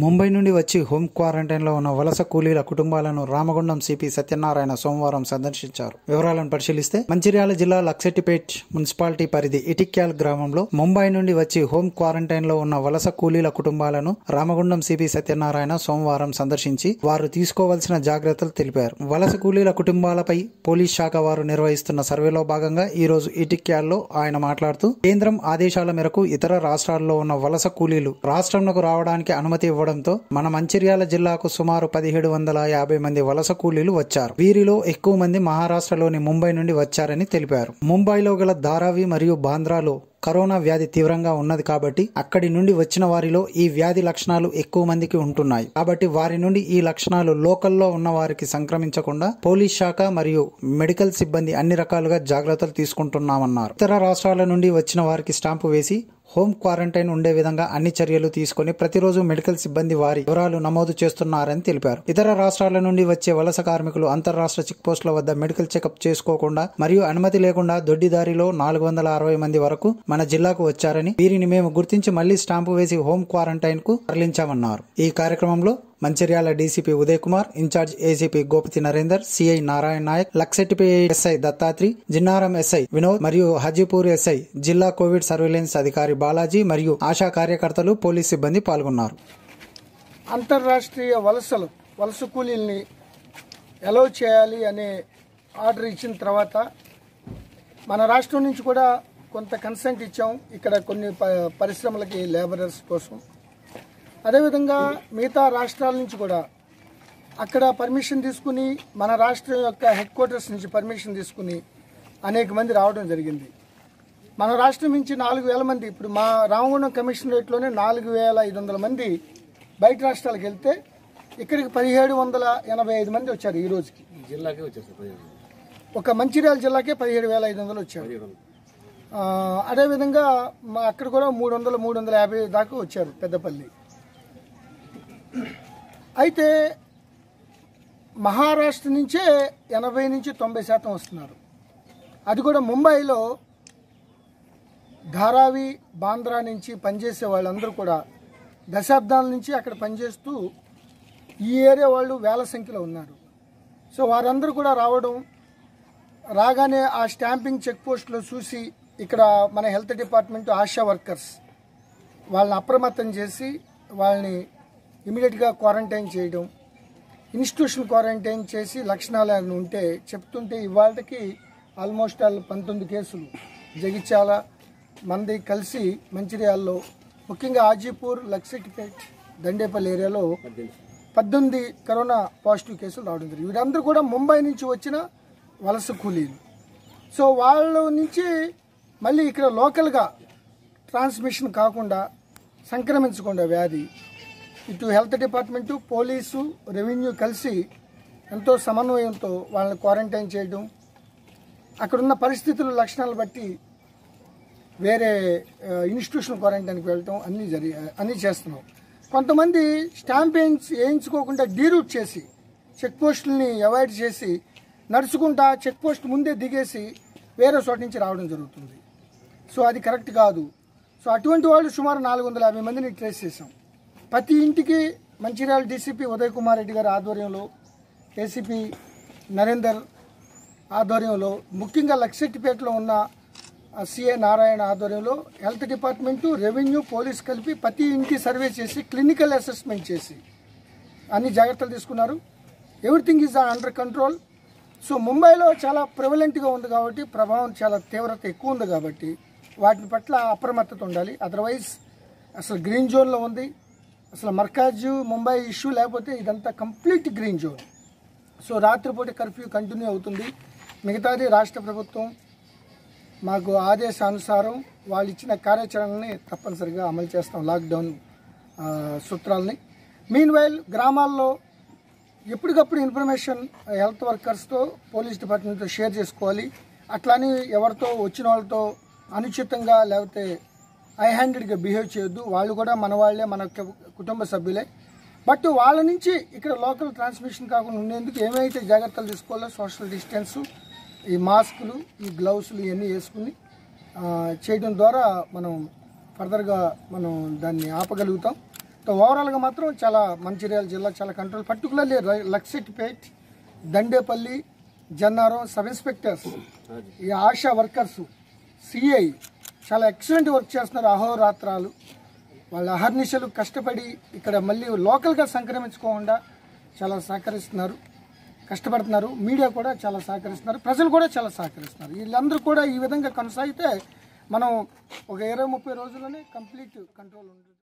ముంబై నుండి వచ్చి home quarantine లో ఉన్న వలస కూలీల కుటుంబాలను రామగుండం సిపి సత్యనారాయణ సోమవారం సందర్శించారు వివరాలను పరిశీలిస్తే మంచిర్యాల జిల్లా లక్సెట్టిపేట్ మున్సిపాలిటీ పరిధి ఇటిక్యాల్ గ్రామంలో ముంబై నుండి వచ్చి హోం క్వారంటైన్ లో ఉన్న వలస కూలీల కుటుంబాలను రామగుండం సిపి సత్యనారాయణ సోమవారం సందర్శించి వారు తీసుకోవాల్సిన జాగ్రత్తలు తెలిపారు వలస కూలీల కుటుంబాలపై పోలీస్ శాఖ వారు నిర్వహిస్తున్న సర్వేలో భాగంగా ఈ రోజు ఇటిక్యాల్లో ఆయన మాట్లాడుతూ కేంద్రం ఆదేశాల మేరకు ఇతర రాష్ట్రాల్లో ఉన్న వలస కూలీలు రాష్ట్రంలో రావడానికి అనుమతి ఇవ్వడంతో మన మంచిర్యాల జిల్లాకు సుమారు పదిహేడు వందల యాభై మంది వలస కూలీలు వచ్చారు వీరిలో ఎక్కువ మంది మహారాష్ట్రలోని ముంబై నుండి వచ్చారని తెలిపారు ముంబైలో గల ధారావి మరియు బాంద్రాలో కరోనా వ్యాధి తీవ్రంగా ఉన్నది కాబట్టి అక్కడి నుండి వచ్చిన వారిలో ఈ వ్యాధి లక్షణాలు ఎక్కువ మందికి ఉంటున్నాయి కాబట్టి వారి నుండి ఈ లక్షణాలు లోకల్లో ఉన్న వారికి సంక్రమించకుండా పోలీస్ శాఖ మరియు మెడికల్ సిబ్బంది అన్ని రకాలుగా జాగ్రత్తలు తీసుకుంటున్నామన్నారు ఇతర రాష్ట్రాల నుండి వచ్చిన వారికి స్టాంపు వేసి హోం క్వారంటైన్ ఉండే విధంగా అన్ని చర్యలు తీసుకుని ప్రతిరోజు మెడికల్ సిబ్బంది వారి వివరాలు నమోదు చేస్తున్నారని తెలిపారు ఇతర రాష్ట్రాల నుండి వచ్చే వలస కార్మికులు అంతర్రాష్ట్ర చెక్ పోస్టుల వద్ద మెడికల్ చెకప్ చేసుకోకుండా మరియు అనుమతి లేకుండా దొడ్డిదారిలో నాలుగు వందల అరవై మంది వరకు మన జిల్లాకు వచ్చారని వీరిని మేము గుర్తించి మళ్లీ స్టాంపు వేసి హోం క్వారంటైన్ కు తరలించామన్నారు ఈ కార్యక్రమంలో Mancherial DCP Uday Kumar incharge ACP Gopathi Narender CI Narayana Nayak లక్సెట్టిపై ఎస్ఐ దత్తాత్రి జిన్నారం ఎస్ఐ వినోద్ మరియు హాజీపూర్ ఎస్ఐ జిల్లా కోవిడ్ సర్వేలెన్స్ అధికారి బాలాజీ మరియు ఆశా కార్యకర్తలు పోలీస్ సిబ్బంది పాల్గొన్నారు అంతర్రాష్ట్రీయ వలసలు వలస కూలీల్ని ఎలవ్ చేయాలి అనే ఆర్డర్ ఇచ్చిన తర్వాత మన రాష్ట్రం నుంచి కూడా కొంత కన్సెంట్ ఇచ్చాం ఇక్కడ కొన్ని ప- పరిశ్రమలకి లేబరర్స్ కోసం అదేవిధంగా మిగతా రాష్ట్రాల నుంచి కూడా అక్కడ పర్మిషన్ తీసుకుని మన రాష్ట్రం యొక్క హెడ్ క్వార్టర్స్ నుంచి పర్మిషన్ తీసుకుని అనేక మంది రావడం జరిగింది మన రాష్ట్రం నుంచి నాలుగు వేల మంది ఇప్పుడు మా రామగుండం కమిషనరేట్లోనే నాలుగు వేల ఐదు వందల మంది బయట రాష్ట్రాలకు వెళ్తే ఇక్కడికి పదిహేడు వందల ఎనభై ఐదు మంది వచ్చారు ఈ రోజుకి జిల్లాకే వచ్చేస్తారు పదిహేను ఒక మంచిర్యాల జిల్లాకే పదిహేడు వేల ఐదు వందలు వచ్చారు ఆ, అదేవిధంగా మా అక్కడ కూడా మూడు వందల మూడు వందల యాభై దాకా వచ్చారు పెద్దపల్లి అయితే మహారాష్ట్ర నుంచే ఎనభై నుంచి తొంభై శాతం వస్తున్నారు అది కూడా ముంబైలో ధారావి బాంద్రా నుంచి పనిచేసే వాళ్ళందరూ కూడా దశాబ్దాల నుంచి అక్కడ పనిచేస్తూ ఈ ఏరియా వాళ్ళు వేల సంఖ్యలో ఉన్నారు సో వారందరూ కూడా రావడం రాగానే ఆ స్టాంపింగ్ చెక్ పోస్ట్లో చూసి ఇక్కడ మన హెల్త్ డిపార్ట్మెంట్ ఆశా వర్కర్స్ వాళ్ళని అప్రమత్తం చేసి వాళ్ళని ఇమీడియట్గా క్వారంటైన్ చేయడం ఇన్స్టిట్యూషన్ క్వారంటైన్ చేసి లక్షణాలు ఏమైనా ఉంటే చెప్తుంటే ఇవాళకి ఆల్మోస్ట్ ఆల్ పంతొమ్మిది కేసులు జగిత్యాల మంది కలిసి మంచిర్యాలలో ముఖ్యంగా ఆజీపూర్ లక్సెట్టిపేట్ దండేపల్లి ఏరియాలో పద్దెనిమిది కరోనా పాజిటివ్ కేసులు రావడం జరిగింది వీరందరూ కూడా ముంబై నుంచి వచ్చిన వలస కూలీలు సో వాళ్ళ నుంచి మళ్ళీ ఇక్కడ లోకల్గా ట్రాన్స్మిషన్ కాకుండా సంక్రమించకుండా వ్యాధి ఇటు హెల్త్ డిపార్ట్మెంటు పోలీసు రెవెన్యూ కలిసి ఎంతో సమన్వయంతో వాళ్ళని క్వారంటైన్ చేయడం అక్కడున్న పరిస్థితుల లక్షణాలు బట్టి వేరే ఆ, ఇన్స్టిట్యూషన్ క్వారంటైన్కి వెళ్ళటం అన్నీ జరి అన్నీ చేస్తున్నాం కొంతమంది స్టాంప్ వేయించి వేయించుకోకుండా డీరూట్ చేసి చెక్ పోస్టుల్ని అవాయిడ్ చేసి నడుచుకుంటా చెక్ పోస్ట్ ముందే దిగేసి వేరే చోట నుంచి రావడం జరుగుతుంది సో అది కరెక్ట్ కాదు సో అటువంటి వాళ్ళు సుమారు నాలుగు వందల యాభై మందిని ట్రేస్ చేసాం ప్రతి ఇంటికి మంచిర్యాల డీసీపీ ఉదయ్ కుమార్ రెడ్డి గారి ఆధ్వర్యంలో ఏసీపీ నరేందర్ ఆధ్వర్యంలో ముఖ్యంగా లక్సెట్టిపేటలో ఉన్న సిఏ నారాయణ ఆధ్వర్యంలో హెల్త్ డిపార్ట్మెంటు రెవెన్యూ పోలీస్ కలిపి ప్రతి ఇంటి సర్వే చేసి క్లినికల్ అసెస్మెంట్ చేసి అన్ని జాగ్రత్తలు తీసుకున్నారు everything is under control so ముంబైలో చాలా ప్రివలెంట్గా ఉంది కాబట్టి ప్రభావం చాలా తీవ్రత ఎక్కువ ఉంది కాబట్టి వాటి పట్ల అప్రమత్తత ఉండాలి అదర్వైజ్ అసలు గ్రీన్ జోన్లో ఉంది అసలు మర్కాజ్ ముంబై ఇష్యూ లేకపోతే ఇదంతా కంప్లీట్ గ్రీన్ జోన్ సో రాత్రిపూట కర్ఫ్యూ కంటిన్యూ అవుతుంది మిగతాది రాష్ట్ర ప్రభుత్వం మాకు ఆదేశానుసారం వాళ్ళు ఇచ్చిన కార్యాచరణని తప్పనిసరిగా అమలు చేస్తాం లాక్డౌన్ ఆ, సూత్రాలని మీన్ వైల్ గ్రామాల్లో ఎప్పటికప్పుడు ఇన్ఫర్మేషన్ హెల్త్ వర్కర్స్తో పోలీస్ డిపార్ట్మెంట్తో షేర్ చేసుకోవాలి అట్లానే ఎవరితో వచ్చిన వాళ్ళతో అనుచితంగా లేకపోతే ఐ హ్యాండెడ్గా బిహేవ్ చేయొద్దు వాళ్ళు కూడా మన వాళ్ళే మన కు- కుటుంబ సభ్యులే బట్ వాళ్ళ నుంచి ఇక్కడ లోకల్ ట్రాన్స్మిషన్ కాకుండా ఉండేందుకు ఏమైతే జాగ్రత్తలు తీసుకోవాలో సోషల్ డిస్టెన్స్ ఈ మాస్కులు ఈ గ్లౌస్లు ఇవన్నీ వేసుకుని ఆ, చేయడం ద్వారా మనం ఫర్దర్గా మనం దాన్ని ఆపగలుగుతాం ఓవరాల్గా మాత్రం చాలా మంచిర్యాల జిల్లా చాలా control particularly Luxettipet Dandepalli Jannaram sub inspectors ఈ ఆశా వర్కర్స్ సిఐ చాలా ఎక్సలెంట్ వర్క్ చేస్తున్నారు అహోరాత్రాలు వాళ్ళ అహర్నిశలు కష్టపడి ఇక్కడ మళ్ళీ లోకల్గా సంక్రమించుకోకుండా చాలా సహకరిస్తున్నారు కష్టపడుతున్నారు మీడియా కూడా చాలా సహకరిస్తున్నారు ప్రజలు కూడా చాలా సహకరిస్తున్నారు వీళ్ళందరూ కూడా ఈ విధంగా కొనసాగితే మనం ఒక ఇరవై ముప్పై రోజుల్లోనే కంప్లీట్ కంట్రోల్ ఉంటుంది